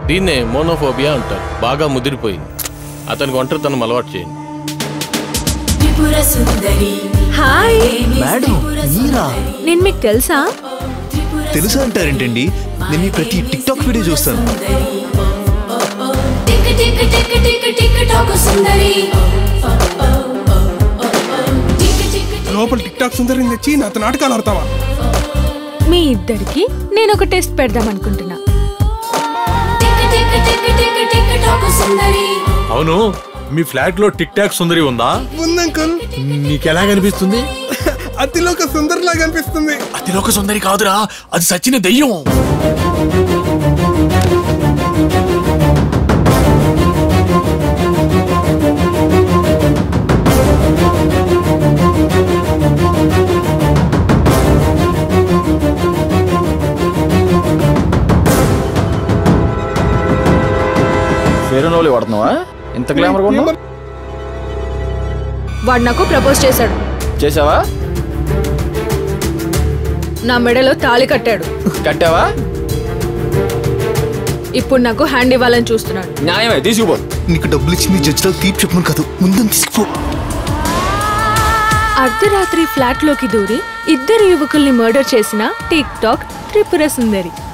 దీన్నే మోనోఫోబియా అంటారు బాగా ముదిరిపోయింది అతనికి ఒంటరితనం అలవాటు చేయండి త్రిపుర సుందరి హాయ్ మేడం మీరా నేను మీకు తెలుసా తెలుసా అంటారేంటండి నేను మీ ప్రతి టిక్ టాక్ వీడియో చూస్తాను tick tick tick tick TikTok Sundari tick tick లోపల టిక్ టాక్ సుందరిని తెచ్చి నాతో నాటకాలు ఆడతావా మీ ఇద్దరికి నేను ఒక టెస్ట్ పెడదాం అనుకుంటున్నా tick tick tick tick TikTok Sundari అవును మీ ఫ్లాట్ లో టిక్ టాక్ సుందరి ఉందా ఉంది అంకుల్ నీకెలా కనిపిస్తుంది అతిలోక సుందరిలాగా అనిపిస్తుంది అతిలోక సుందరి కాదురా అది సచిన దెయ్యం ఫేర్ ఓన్లీ వాడుతున్నావా ఇంత గ్లామర్ ఉన్నావు వాడు నాకు ప్రపోజ్ చేశాడు చేసావా నా మెడలో తాళి కట్టాడు కట్టావా ఇప్పుడు నాకు హ్యాండ్ ఇవ్వాలని చూస్తున్నాడు న్యాయమే తీసుకుపో నీకు డబ్బులు ఇచ్చింది జడ్జిలో తీర్పు చెప్పను కాదు ముందని తీసుకో అర్ధరాత్రి ఫ్లాట్ లోకి దూరి ఇద్దరు యువకుల్ని మర్డర్ చేసిన టిక్ టాక్ త్రిపుర సుందరి